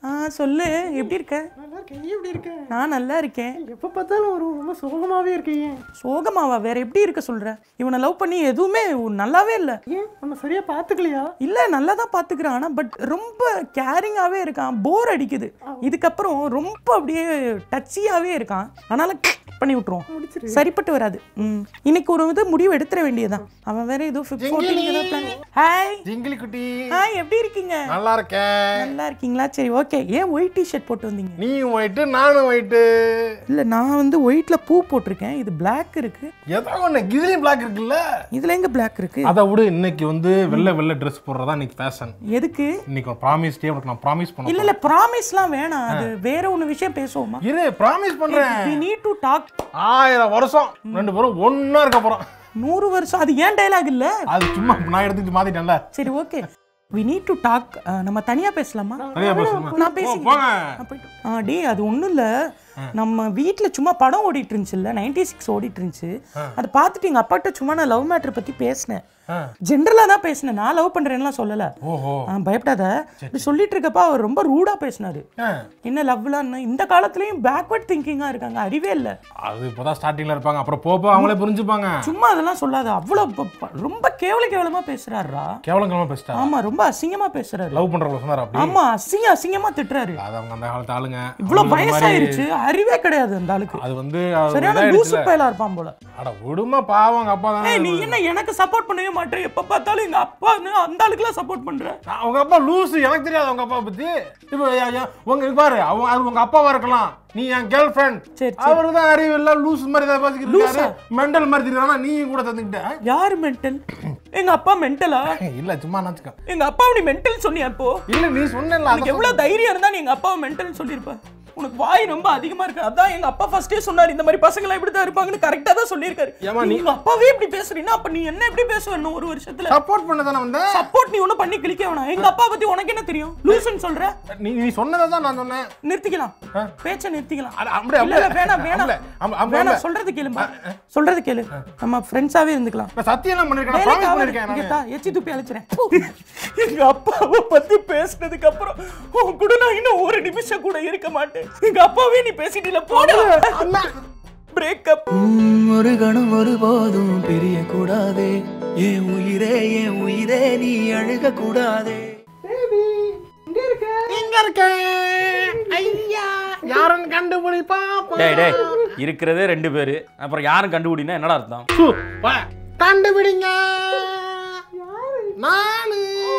ஆ சொல்லு எப்படி இருக்க நல்லா இருக்கேன் நீ எப்படி இருக்க நான் நல்லா இருக்கேன் எப்போ பார்த்தாலும் ஒரு ரொம்ப சோகமாவே இருக்கீங்க சோகமாவா வேற எப்படி இருக்க சொல்ற இவனை லவ் பண்ணி எதுவுமே நல்லாவே இல்லை ஏன் உன்னை சரியா பார்த்துக்கலையா இல்ல நல்லா தான் பாத்துக்கிறான் ஆனா பட் ரொம்ப கேரிங்காவே இருக்கான் போர் அடிக்குது இதுக்கப்புறம் ரொம்ப அப்படியே டச்சியாவே இருக்கான் அதனால பண்ணி விட்டுருவோம் முடிச்சிரு சரிப்பட்டு வராது ம் இன்னைக்கு ஒரு இது முடிவு எடுத்துற வேண்டியதுதான் அவன் வேற ஏதோ ஃபோர்டீன் ஏதோ பிளான் ஹாய் ஜிங்கிலி குட்டி ஹாய் எப்படி இருக்கீங்க நல்லா இருக்கேன் நல்லா இருக்கீங்களா சரி ஓகே ஏன் ஒயிட் டிஷர்ட் போட்டு வந்தீங்க நீயும் ஒயிட்டு நானும் ஒயிட்டு இல்ல நான் வந்து ஒயிட்ல பூ போட்டிருக்கேன் இது Black இருக்கு ஏதோ ஒன்று இதுலேயும் பிளாக் இருக்குல்ல இதுல எங்க Black இருக்கு அதை விட இன்னைக்கு வந்து வெள்ளை வெள்ளை ட்ரெஸ் போடுறதா இன்னைக்கு ஃபேஷன் எதுக்கு இன்னைக்கு ஒரு ப்ராமிஸ் டே உனக்கு நான் ப்ராமிஸ் பண்ண இல்ல இல்ல ப்ராமிஸ்லாம் வேணாம் அது வேற ஒண்ணு விஷயம் பேசுவோமா இரு ப்ராமிஸ் பண்றேன் we need to talk ஆயிரம் வருஷம் ரெண்டு பேரும் ஒண்ணா இருக்க போறோம் நூறு வருஷம் அது ஏன் டைலாக் இல்ல அது சும்மா நான் எடுத்துட்டு மாத்திட்டேன்ல சரி okay we need to talk அஹ், நம்ம தனியா பேசலாமா நிறைய பேசுமா நான் பேசி போங்க நான் போயிட்டு ஆ டே அது ஒன்றும் இல்லை நம்ம வீட்டில் சும்மா படம் ஓடிட்டு இருந்துச்சுல்ல நைன்டி சிக்ஸ் ஓடிட்டு இருந்துச்சு அதை பார்த்துட்டு எங்கள் அப்பாட்ட சும்மா நான் லவ் மேட்ரு பற்றி பேசினேன் ஆ. ஜென்ரலாக தான் பேசினேன் நான் லவ் பண்ணுறேன்லாம் சொல்லலை ஓஹோ ஆ, பயப்படாத இப்படி சொல்லிட்டு இருக்கப்ப அவர் ரொம்ப ரூடாக பேசினாரு ஆ. என்ன லவ்லாம் இந்த காலத்துலயும் பேக்வர்ட் திங்கிங்காக இருக்காங்க அறிவே இல்லை அது இப்போதான் ஸ்டார்டிங்ல இருப்பாங்க அப்புறம் போப்போ அவங்களே புரிஞ்சுப்பாங்க சும்மா அதெல்லாம் சொல்லாத அவ்வளோ ப- ப- ரொம்ப கேவல கேவலமாக பேசுறாருடா கேவலம் கேவலமா பேசிட்டா ஆமா ரொம்ப அசிங்கமா பேசுறாரு லவ் பண்றவங்க சொன்னார் அப்படி ஆமா அசிங்க அசிங்கமா திட்டுறாரு அது அவங்க அந்த காலத்து ஆளுங்க இவ்வளவு அவங்களுக்கு இந்த மாதிரி- வயசாயிருச்சு அறிவே கிடையாது அந்த ஆளுக்கு அது வந்து அது சரியான லூசு பயலா இருப்பான் போல அட விடுமா பாவம் அவங்க அப்பா தானே ஏய் நீ என்ன எனக்கு சப்போர்ட் பண்ணவே மாட்டே எப்ப பார்த்தாலும் எங்க அப்பா அந்த ஆளுக்குலாம் சப்போர்ட் பண்ற நான் அவங்க அப்பா லூசு எனக்கு தெரியாது அவங்க அப்பா பத்தி இப்போ யா- யா- உங்க இங்க பாரு அவங்க அது உங்க அப்பாவா இருக்கலாம் நீ என் கேர்ள் ஃப்ரெண்ட் சரி, அவரு தான் அறிவு இல்ல லூஸ் மாதிரி தான் பேசிக்கிட்டு இருக்காரு மெண்டல் மாதிரி தெரியானா நீ கூட தந்துக்கிட்ட யாரு மென்டல் எங்க அப்பா மென்டலா இல்ல சும்மா நினச்சிக்க எங்க அப்பா நீ மென்டல் சொன்னியா இப்போ இல்ல நீ சொன்னல உனக்கு எவ்வளவு தைரியம் இருந்தா நீ எங்க அப்பாவை மென்டல் சொல்லியிருப்ப உனக்கு வாய் ரொம்ப அதிகமா இருக்கு அதான் எங்க அப்பா ஃபர்ஸ்டே சொன்னாரு இந்த மாதிரி பசங்க எல்லாம் இப்படி தான் இருப்பாங்கன்னு கரெக்டா தான் சொல்லியிருக்காரு ஏம்மா, நீ உங்க அப்பாவே இப்படி பேசுறீன்னா அப்ப நீ என்ன எப்படி பேசுவ இன்னும் ஒரு வருஷத்துல சப்போர்ட் பண்ண தானே வந்தேன் சப்போர்ட் நீ ஒண்ணும் பண்ணி கிளிக்க வேணாம் எங்க அப்பா பத்தி உனக்கு என்ன தெரியும் லூசுன்னு சொல்ற நீ நீ சொன்னதை தான் நான் சொன்னேன் நிறுத்திக்கலாம் பேச்ச நிறுத்திக்கலாம் அட, அப்படியே, இல்ல, இல்ல, அப்படியே. வேணாம் வேணாம் அப்படியே, அம்- அம்- வேணாம் அப்படியே. சொல்றது கேளுமா சொல்றது கேளு நம்ம ஃப்ரெண்ட்ஸாவே இருந்துக்கலாம் நான் சத்தியம் பண்ணிருக்கேன் வேலைக்கு ப்ராமிஸ் ஆகாது. பண்ணிருக்கேன் இங்க நான் தா, எச்சி துப்பி அழைச்சிறேன் எங்க அப்பாவை பத்தி பேசினதுக்கு அப்புறம் உன் கூட நான் இன்னும் ஒரு நிமிஷம் கூட இருக்க மாட்டேன் எங்க அப்பாவே நீ பேசிட்டீல போடு பிரேக்கப் உம், ஒரு கணம் ஒருபோதும் பிரிய கூடாதே என் உயிரே என் உயிரே நீ அழுக கூடாதே பேபி இங்க இருக்க இங்க இருக்கேன் ஐயா யாருன்னு கண்டுபிடிப்பா டேய் டேய் இருக்கிறதே ரெண்டு பேரு அப்புறம் யாரும் கண்டுபிடினா என்னடா அர்த்தம் சு, வா. கண்டுபிடிங்க நானு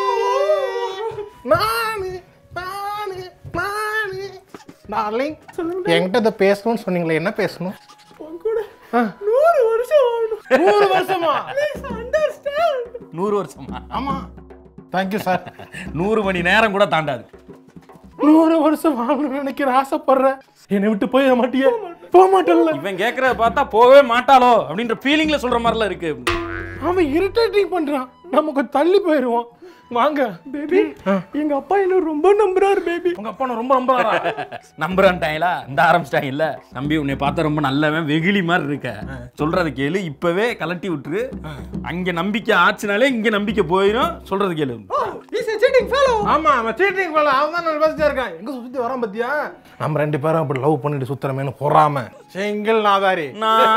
நானு நானு நானு டார்லிங் என்கிட்ட இதை பேசணும்னு சொன்னீங்களே என்ன பேசணும் உன் கூட நூறு வருஷம் ஆகணும் நூறு வருஷமா அண்டர்ஸ்டாண்ட் நூறு வருஷமா ஆமா தேங்க்யூ சார் நூறு மணி நேரம் கூட தாண்டாது நூறு வருஷம் வாழணும்னு நினைக்கிற ஆசைப்படுறேன் என்னை விட்டு போயிட மாட்டியே போக மாட்டேன்ல இவன் கேக்குறத பார்த்தா போகவே மாட்டாளோ அப்படின்ற ஃபீலிங்ல சொல்ற மாதிரிலாம் இருக்கு அவன் இரிட்டேட்டிங் பண்றான் நம்ம கொஞ்சம் தள்ளி போயிடுவோம் வாங்க பேபி எங்க அப்பா என்ன ரொம்ப நம்புறாரு பேபி உங்க அப்பா நான் ரொம்ப ரொம்ப நம்புறான்ட்டாங்களா இந்த ஆரம்பிச்சிட்டாங்கல்ல தம்பி உன்னை பார்த்தா ரொம்ப நல்லவன் வெகுளி மாதிரி இருக்க சொல்றது கேளு இப்பவே கலட்டி விட்டுரு அங்க நம்பிக்கை ஆச்சுனாலே இங்க நம்பிக்கை போயிடும் சொல்றது கேளு இஸ் எ சீட்டிங் ஃபெலோ ஆமா அவன் சீட்டிங் பண்ணல அவன் தான் நான் பேசிட்டே இருக்கான் எங்க சுத்தி வரான் பத்தியா நம்ம ரெண்டு பேரும் அப்படி லவ் பண்ணிட்டு சுத்துறமேனு பொறாம செங்கல் நாதாரி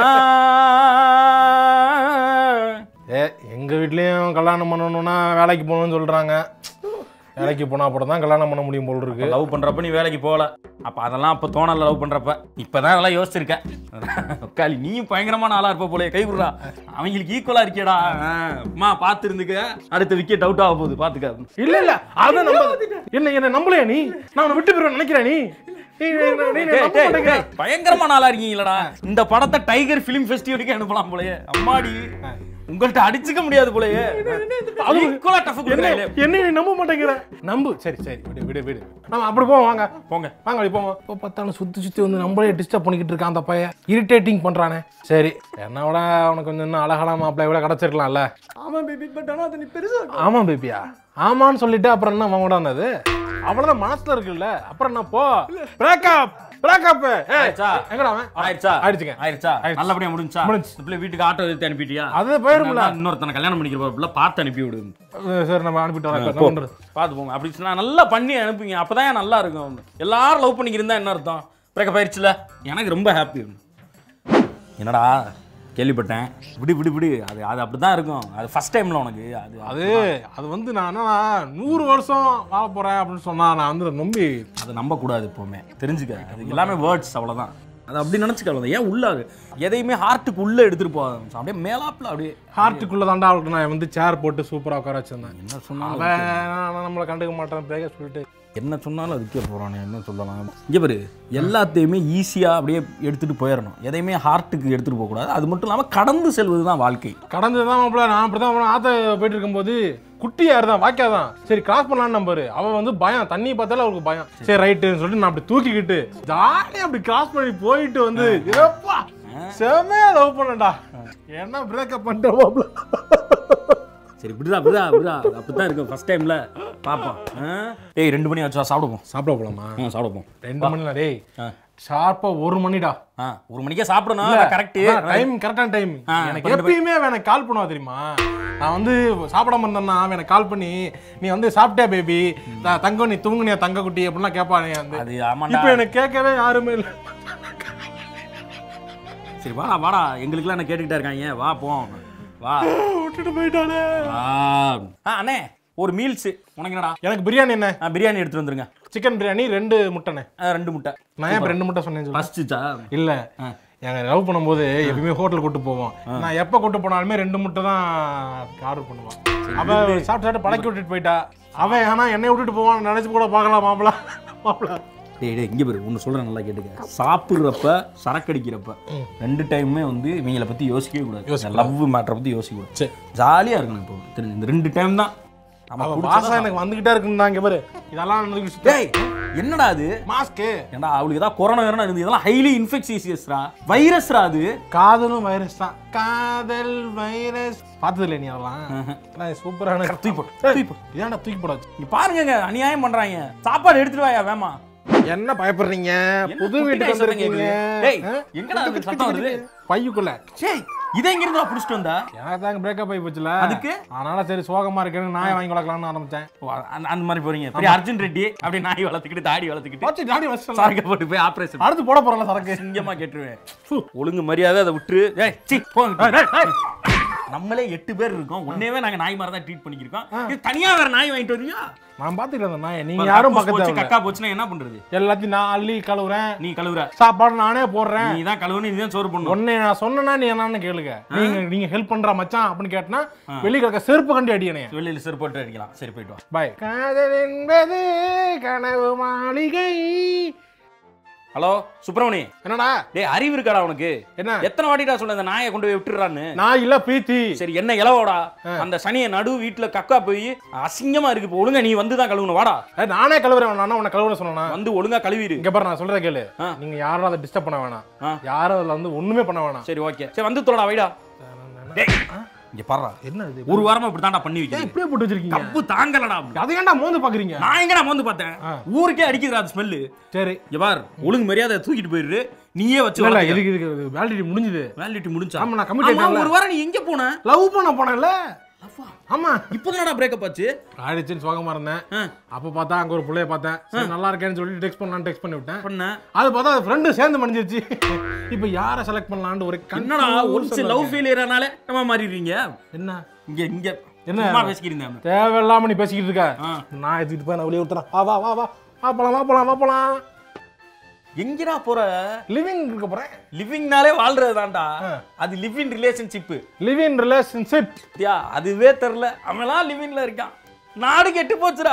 ஏ எங்க வீட்லயும் கல்யாணம் பண்ணணும்னா வேலைக்கு போகணும்னு சொல்றாங்க வேலைக்கு போனா அப்புறம் தான் கல்யாணம் பண்ண முடியும் போல் இருக்கு லவ் பண்றப்ப நீ வேலைக்கு போகல அப்ப அதெல்லாம் அப்ப தோணல லவ் பண்றப்ப இப்பதான் அதெல்லாம் யோசிச்சிருக்க உக்காளி நீயும் பயங்கரமான ஆளா இருப்ப போல கை விடுறா அவங்களுக்கு ஈக்குவலா இருக்கியடா அம்மா பாத்து இருந்துக்க அடுத்த விக்கெட் அவுட் ஆக போகுது பாத்துக்க இல்ல இல்ல அத நம்ப என்ன என்ன நம்பலையா நீ நான் உன்னை விட்டு போயிருவேன் நினைக்கிறேன் நீ நீ- நீ- நீ- நீ டேய், நம்ப டேய், மாட்டேங்கிற. டேய், பயங்கரமான ஆளா இருக்கீங்களடா இந்த படத்தை டைகர் பிலிம் ஃபெஸ்டிவலுக்கு அனுப்பலாம் போலயே அம்மாடி உங்கள்ட்ட அடிச்சுக்க முடியாது போலயே அது- ஈக்குவலா டஃப் என்ன கொடுக்குறாங்களே என்ன நீ நம்ப மாட்டேங்கிற நம்பு சரி சரி விடு விடு விடு நம்ம அப்படி போவோம் வாங்க போங்க வாங்க அப்படி போவோம் இப்போ பார்த்தாலும் சுற்றி சுற்றி வந்து நம்மளே டிஸ்டர்ப் பண்ணிக்கிட்டு இருக்கான் அந்த பையன் இரிட்டேட்டிங் பண்ணுறானே சரி என்ன விட அவனுக்கு கொஞ்சம் இன்னும் அழகான மாப்பிள்ளை விட கிடச்சிருக்கலாம்ல ஆமா பேபி பட் ஆனா அது நீ பெருசா ஆமாம் பேபியா ஆமான்னு சொல்லிட்டு அப்புறம் என்ன அவன் கூட வந்தது அவ்வளோதான் மனசில் இருக்குல்ல அப்புறம் என்ன போ பிரேக்கப் பிரேக்கப் ஆயிடுச்சா? எங்கடா அவன் ஆயிடுச்சா ஆயிடுச்சுங்க. ஆயிடுச்சா ஆயிடுச்சு. நல்லபடியா முடிஞ்சா முடிஞ்சுச்சு. இந்த பிள்ளை வீட்டுக்கு ஆட்டோ எடுத்து அனுப்பிட்டியா அது போயிரும்ல. நான் இன்னொருத்தனை கல்யாணம் பண்ணிக்கிற பிள்ளை பார்த்து அனுப்பி விடு அஹ் சரி நம்ம அனுப்பிட்டு வரோம் இப்ப போ. என்ன பண்றது பார்த்து போங்க அப்படி சொன்னா நல்லா பண்ணி அனுப்புங்க அப்பதான் நல்லா இருக்கும் எல்லாரும் லவ் பண்ணிக்கிருந்தா என்ன அர்த்தம் பிரேக்கப் ஆயிடுச்சுல எனக்கு ரொம்ப ஹாப்பி என்னடா கேள்விப்பட்டேன் விடு விடு விடு அது அது அப்படிதான் இருக்கும் அது ஃபர்ஸ்ட் டைம்ல உனக்கு அது அது அது வந்து நான் என்னன்னா நூறு வருஷம் வாழ போறேன் அப்படின்னு சொன்னா நான் வந்து நம்பி அதை நம்ப கூடாது எப்பவுமே தெரிஞ்சுக்க அது எல்லாமே வேர்ட்ஸ் அவ்வளவுதான் அது அப்படி நினைச்சுக்க அவ்வளவுதான் ஏன் உள்ள அது எதையுமே ஹார்ட்டுக்கு உள்ள எடுத்துட்டு போகாத அப்படியே மேலாப்புல அப்படியே ஹார்ட்டுக்குள்ள தாண்டா அவளுக்கு நான் வந்து சேர் போட்டு சூப்பரா உட்கார வச்சிருந்தேன் என்ன சொன்னாலும் அவன் நான் நம்மளை கண்டுக்க மாட்டேன் பிரேக்க சொல்லிட்டு என்ன சொன்னாலும் அதுக்கே போறானே என்ன சொல்லலாம் இங்கே பாரு எல்லாத்தையுமே ஈஸியாக அப்படியே எடுத்துட்டு போயிடணும் எதையுமே ஹார்ட்டுக்கு எடுத்துட்டு போகக்கூடாது அது மட்டும் இல்லாமல் கடந்து செல்வது தான் வாழ்க்கை கடந்து தான் மாப்பிள்ள நான் அப்படிதான் அவன ஆத்த போயிட்டு இருக்கும்போது குட்டி யார் தான் வாக்கியா தான் சரி கிராஸ் பண்ணலான்னு நம்பரு அவ வந்து பயம் தண்ணி பார்த்தாலும் அவளுக்கு பயம் சரி ரைட்டுன்னு சொல்லிட்டு நான் அப்படி தூக்கிக்கிட்டு ஜாலியா அப்படி கிராஸ் பண்ணி போயிட்டு வந்து ஏப்பா செமையா லவ் பண்ணடா என்ன பிரேக்கப் பண்ணிட்ட மாப்பிள்ள சரி விடுதா விடுதா விடுதா அது அப்படிதான் இருக்கும் ஃபர்ஸ்ட் டைம்ல பார்ப்போம் ஆ? டேய் ரெண்டு மணி ஆச்சா சாப்பிடுவோம் சாப்பிட போலாமா ஆ சாப்பிடுவோம் ரெண்டு மணில டேய் ஆ. ஷார்ப்பா ஒரு மணிடா ஆ ஒரு மணிக்கே சாப்பிடணும் கரெக்ட் டைம் கரெக்டான டைம் ஆ, எனக்கு பன்னெண்டு எப்பயுமே அவன் எனக்கு கால் பண்ணுவா தெரியுமா நான் வந்து சாப்பிடாம இருந்தேன்னா அவன் எனக்கு கால் பண்ணி நீ வந்து சாப்பிட்டியா பேபி தங்கம் நீ தூங்குனியா தங்க குட்டி அப்படிலாம் கேட்பானே வந்து அது ஆமாண்டா இப்போ எனக்கு கேட்கவே யாருமே இல்லை சரி வாடா வாடா எங்களுக்குலாம் என்ன கேட்டுக்கிட்டே இருக்காங்க வா போ வா விட்டுட்டு போயிட்டானே வா ஆ அண்ணே ஒரு மீல்ஸ் உனக்கு என்னடா எனக்கு பிரியாணி என்ன ஆ, பிரியாணி எடுத்துட்டு வந்துருங்க சிக்கன் பிரியாணி ரெண்டு முட்டைண்ணே ஆ, ரெண்டு முட்டை நான் ஏன் இப்ப ரெண்டு முட்டை சொன்னேன்னு சொல்லு ஃபஸ்ட்டுச்சா இல்ல எங்க லவ் பண்ணும்போது எப்பயுமே ஹோட்டல் கூட்டு போவோம் நான் எப்ப கூட்டு போனாலுமே ரெண்டு முட்டை தான் ஆர்டர் பண்ணுவான் அவ சாப்பிட்டு சாப்பிட்டு பழக்கி விட்டுட்டு போயிட்டா அவன் ஆனா என்னை விட்டுட்டு போவான் நினைச்சு கூட பார்க்கலாம் மாப்பிள மாப்பிள டேய் டேய் இங்கே பாரு ஒன்று சொல்கிறேன் நல்லா கேட்டுக்க சாப்பிட்றப்ப சரக்கு அடிக்கிறப்ப ரெண்டு டைமுமே வந்து இவங்கள பற்றி யோசிக்கவே கூடாது லவ் மேட்டரை பற்றி யோசிக்க கூடாது சரி. ஜாலியாக இருக்கணும் இப்போ தெரிஞ்சு இந்த ரெண்டு டைம் தான் நம்ம அவ பிடிச்சதா வாசம் எனக்கு வந்துகிட்டே இருக்குன்னு இங்க பாரு இதெல்லாம் எனக்கு சுத்த- டேய் என்னடா அது மாஸ்க்கு ஏன்டா அவளுக்கு ஏதாவது கொரோனா வேறனா இருந்து இதெல்லாம் ஹைலி இன்ஃபெக்ஷியஸ்ரா வைரஸ்ரா அது காதலும் வைரஸ் தான் காதல் வைரஸ் பார்த்தது இல்லை நீ அதெல்லாம் சூப்பரான தூக்கி போடு, தூக்கி போடு. ஏன்டா தூக்கி போடாச்சு இங்க பாருங்க அநியாயம் பண்றாங்க சாப்பாடு எடுத்துட்டு வாயா வேமா என்ன பயப்படுறீங்க என்ன புது குட்டி வீட்டுக்கு guys சத்தம் வந்திருக்கீங்க கேக்குது? டேய், ஆ? எங்கடா அது சத்தம் வருது? பையுக்குள்ள சேய் இதை எங்க இருந்து புடிச்சிட்டு வந்தா எனக்கு தாங்க பிரேக்கப் ஆகி போச்சுல அதுக்கு? அதனால சரி சோகமா இருக்கேன்னு நாயை வாங்கி வளர்க்கலாம்னு ஆரம்பிச்சேன் ஓ, அந்த- அந்த மாதிரி போறீங்க பெரிய அர்ஜுன் ரெட்டி அப்படியே நாய் வளர்த்துக்கிட்டு தாடி வளர்த்துக்கிட்டு வச்சு தாடி வச்சு சார்க்க போட்டு போய் ஆபரேஷன் அடுத்து போட போறல சரக்கு சிங்கமா கேட்டுருவேன் ஒழுங்கு மரியாதை அதை விட்டுரு ஏய் சி போங்க நம்மளே எட்டு பேர் இருக்கோம் ஒன்னேவே நாங்க நாய் மாதிரி தான் ட்ரீட் பண்ணிக்கிருக்கோம் இது தனியா வேற நாய் வாங்கிட்டு வரீங்க நான் பாத்துட்டு இருந்தேன் நாயை நீங்க யாரும் கக்கூஸ் போச்சு, பக்கத்துல கக்கா போச்சுன்னா என்ன பண்றது எல்லாத்தையும் நான் அள்ளி கழுவுறேன் நீ கழுவுற சாப்பாடு நானே போடுறேன் நீ தான் கழுவுன்னு நீ தான் சோறு பண்ணும் உன்னை நான் சொன்னேன்னா நீ என்னன்னு கேளுங்க நீங்க நீங்க ஹெல்ப் பண்ற மச்சான் அப்படின்னு கேட்டனா வெளிய கிடக்க செருப்பு கண்டி அடியனே வெளியில செருப்பு போட்டு அடிக்கலாம் சரி போயிட்டு வா பாய் காதல் என்பது கனவு மாளிகை ஹலோ சுப்பிரமணி என்னடா டேய் அறிவு இருக்காடா உனக்கு என்ன எத்தனை வாட்டிடா சொன்ன இந்த நாயை கொண்டு போய் விட்டுறான்னு நான் இல்ல பிரீத்தி சரி என்ன இலவோடா அந்த சனியை நடு வீட்டுல கக்கா போய் அசிங்கமா இருக்கு இப்போ ஒழுங்கா நீ வந்து தான் கழுவணும் வாடா ஏய், நானே கழுவுறேன் நான் உன்னை கழுவுற சொன்னா வந்து ஒழுங்கா கழுவிடு இங்க பாரு நான் சொல்றத கேளு ஆ. நீங்க யாரும் அதை டிஸ்டர்ப் பண்ண வேணாம் ஆ. யாரும் அதுல வந்து ஒண்ணுமே பண்ண வேணாம் சரி ஓகே சரி வந்து தொலைடா வைடா டேய் இங்க பாருடா என்ன இது ஒரு வாரமா இப்படி தான்டா பண்ணி ஏன் வைக்கிறேன் இப்படியே போட்டு வச்சிருக்கீங்க கப்பு தாங்கலடா அதை ஏன்டா மோந்து பாக்குறீங்க நான் எங்கடா வந்து பார்த்தேன் ஆ. ஊருக்கே அடிக்குதுடா அது ஸ்மெல்லு சரி இங்க பார் ஒழுங்கு மரியாதை தூக்கிட்டு போயிரு நீயே வச்சு இல்ல வளர்த்துக்க. இதுக்கு இதுக்கு வேலிடிட்டி முடிஞ்சது வேலிடிட்டி முடிஞ்சா ஆமா, நான் commit ஆமா, ஆயிட்டேன்ல. ஒரு வாரம் நீ எங்க போன லவ் பண்ண போனேன்ல ஆமா இப்போதானடா பிரேக்கப் ஆச்சு ஆயிடுச்சுன்னு சோகமா இருந்தேன் ஆ. அப்ப பார்த்தா அங்க ஒரு புள்ளைய பார்த்தேன் சரி நல்லா இருக்கேன்னு சொல்லிட்டு டெக்ஸ்ட் பண்ணலான்னு டெக்ஸ்ட் பண்ணி விட்டேன் பண்ண அது பார்த்தா அது ஃப்ரெண்டு சேர்ந்து மணிஞ்சிருச்சு இப்போ யாரை செலக்ட் பண்ணலான்னு ஒரு என்னடா confuse ஒன்ஸ் ஆ லவ் இருக்கு. ஃபெயிலியர்னால நம்ம மாறிடுறீங்க என்ன இங்க இங்க என்ன? சும்மா பேசிக்கிறீங்க தேவையில்லாம நீ பேசிக்கிட்டு இருக்க ஆ. நான் எடுத்துக்கிட்டு போய் நான் வெளியே ஊத்துறேன் வா வா வா வா வா போலாம் வா போலாம் வா போலாம் எங்கடா போற லிவிங் இருக்க போறேன் லிவிங்னாலே வாழ்றது தான்டா ஆ. அது live in relationship live in relationship yeah அதுவே தெரில அவன்லாம் லிவிங்ல இருக்கான் நாடு கெட்டு போச்சுடா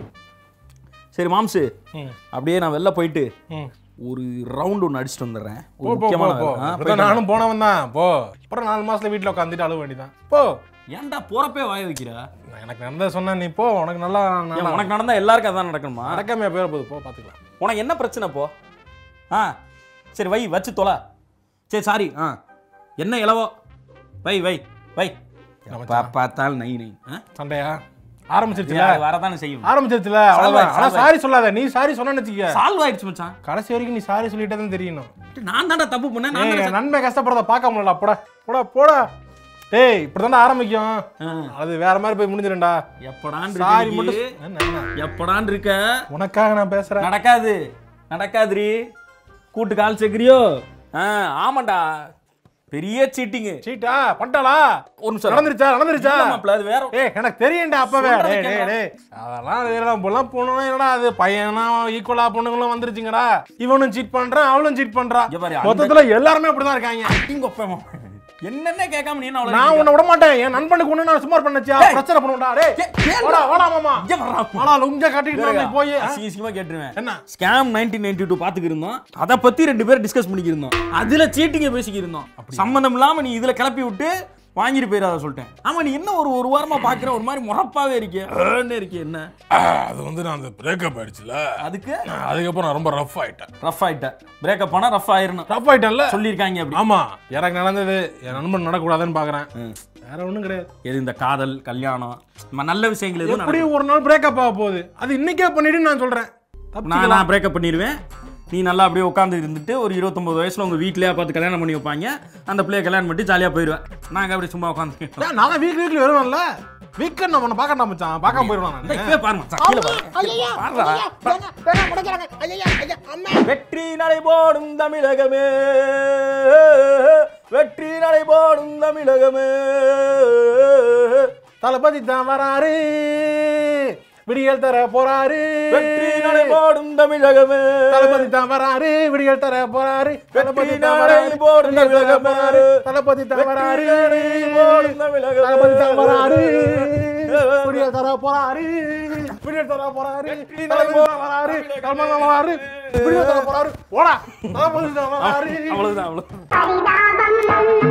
சரி மாம்சு அப்படியே நான் வெளில போயிட்டு ஒரு ரவுண்ட் ஒன்று அடிச்சுட்டு வந்துடுறேன் போ ஒரு போ போ முக்கியமான போ வேலை. ஆ, இப்பதான் போயிட்டு நானும் போனவன் தான் போ அப்புறம் நாலு மாசத்துல வீட்டுல உட்காந்துட்டு அழுவ வேண்டியதான் போ ஏன்டா போறப்பே வாய வைக்கிற எனக்கு நடந்ததை சொன்ன நீ போ உனக்கு நல்லா ஏன் நல்லா உனக்கு நடந்தா எல்லாருக்கும் அதான் நடக்கணுமா நடக்காமையா போயிட போகுது போ பாத்துக்கலாம் உனக்கு என்ன பிரச்சனை போ ஆ சரி வை வச்சு தொலை சரி சாரி ஆ என்ன இலவோ வை வை வை எப்ப பார்த்தாலும் நை நை ஆ சண்டையா ஆரம்பிச்சிருச்சுல அது வரதானே செய்யும் ஆரம்பிச்சிருச்சுல Solve அவ்வளவுதான் ஆயிடுச்சு, ஆனா solve சாரி சொல்லாத நீ சாரி சொன்னேன்னு வச்சுக்க சால்வ் ஆயிடுச்சு மச்சான் கடைசி வரைக்கும் நீ சாரி சொல்லிட்டே தான் தெரியணும் நான் தான்டா தப்பு பண்ணேன் நான் ஏய், தானே நன்மை கஷ்டப்படுறத பார்க்க முடியல போடா போடா போடா டேய் இப்படிதான்டா ஆரம்பிக்கும் ஆ. அது வேற மாதிரி போய் முடிஞ்சிரும்டா எப்படான் சாரி இருக்க மட்டும் நீ? என்ன, என்ன? எப்படான் இருக்க உனக்காக நான் பேசுறேன் நடக்காது நடக்காதுரி கூட்டு கால் சேர்க்கிறியோ ஆ ஆமாண்டா பெரிய சீட்டிங்கு சீட்டா பண்ணிட்டாளா ஒரு நிமிஷம் நடந்துருச்சா நடந்துருச்சா மாப்பிள அது வேற ஏய் எனக்கு தெரியும்டா அப்பவே சொல்றத டேய் டேய் கேளுடா. டேய் அதெல்லாம் இதெல்லாம் பொல்லாம் பொண்ணுனா என்னடா அது பையனா ஈக்குவலா பொண்ணுங்களும் வந்துருச்சுங்கடா இவனும் சீட் பண்றான் அவளும் சீட் பண்றான் இங்க பாரு, அந்த- மொத்தத்துல எல்லாருமே அப்படிதான் இருக்காங்க இங்க ஒப்பேமா. என்னென்ன கேட்காம நீ என்ன அவ்வளவு நான் உன்னை விட மாட்டேன் என் நண்பனுக்கு ஒண்ணு நான் சும்மா பண்ணச்சியா டேய். பிரச்சனை பண்ணுடா டேய் ஏய், கேளுடா. வாடா வாடா மாமா இங்க வர்றா. வாடா லுங்க கட்டிட்டு நான் போய் ஆ? அசிங்க அசிங்கமா கேட்டுருவேன் என்ன ஸ்கேம் நைன்டீன் நைன்டி டூ பாத்துக்கு இருந்தோம் அதை பத்தி ரெண்டு பேரும் டிஸ்கஸ் பண்ணிக்கி இருந்தோம் அதுல சீட்டிங்க பேசிக்கி இருந்தோம் சம்பந்தம் இல்லாம நீ இதுல கிளப்பி விட்டு வாங்கிட்டு போயிடாத சொல்லிட்டேன் ஆமா நீ என்ன ஒரு ஒரு வாரமா பாக்குற ஒரு மாதிரி முறப்பாவே இருக்கே ஏன்னு இருக்கே என்ன அது வந்து நான் அந்த பிரேக்கப் ஆயிடுச்சுல அதுக்கு அதுக்கப்புறம் நான் ரொம்ப ரஃப் ஆயிட்டேன் ரஃப் ஆயிட்ட பிரேக்கப் பண்ணா ரஃப் ஆயிரணும் ரஃப் ஆயிட்டேன்ல சொல்லியிருக்காங்க அப்படி ஆமா எனக்கு நடந்தது என் நண்பன் நடக்கூடாதுன்னு பாக்குறேன் வேற ஒண்ணும் கிடையாது எது இந்த காதல் கல்யாணம் ம- நல்ல விஷயங்கள் எதுவும் எப்படி ஒரு நாள் பிரேக்கப் ஆக போகுது அது இன்னைக்கே பண்ணிட்டு நான் சொல்றேன் நடக்கும். நான் நான் பிரேக்கப் பண்ணிடுவேன் நீ நல்லா அப்படியே உட்காந்து இருந்துட்டு ஒரு இருபத்தொம்பது வயசுல உங்க வீட்லயே பார்த்து கல்யாணம் பண்ணி வைப்பாங்க அந்த பிள்ளைய கல்யாணம் பண்ணி ஜாலியா போயிடுவேன் நாங்க அப்படியே சும்மா உட்காந்து ஏன் நான் வீக் வீக்லி வருவேன்ல வீக்கெண்ட் நான் உன்னை பார்க்க மச்சான் பார்க்காம போயிடுவான் நான் பாருங்க மச்சான், கீழே பாரு. பாருடா. வெற்றி நடைபோடும் தமிழகமே வெற்றி நடைபோடும் தமிழகமே தளபதி தான் வராரு விடியல் தர போறாரு வெற்றி நடைபோடும் தமிழகமே தளபதி தான் வராரு விடியல் தர போறாரு தளபதி தான் வராரு நடைபோடும் தமிழகமே தளபதி தான் வராரு நடைபோடும் தமிழகமே. தளபதி தான் வராரு விடியல் தர போறாரு விடியல் தர போறாரு தளபதி தான் வராரு தளபதி தான் வராரு விடியல் தர போறாரு ஓடா தளபதி தான் வராரு அவ்வளவுதான் அவ்வளவு பரிதாபம்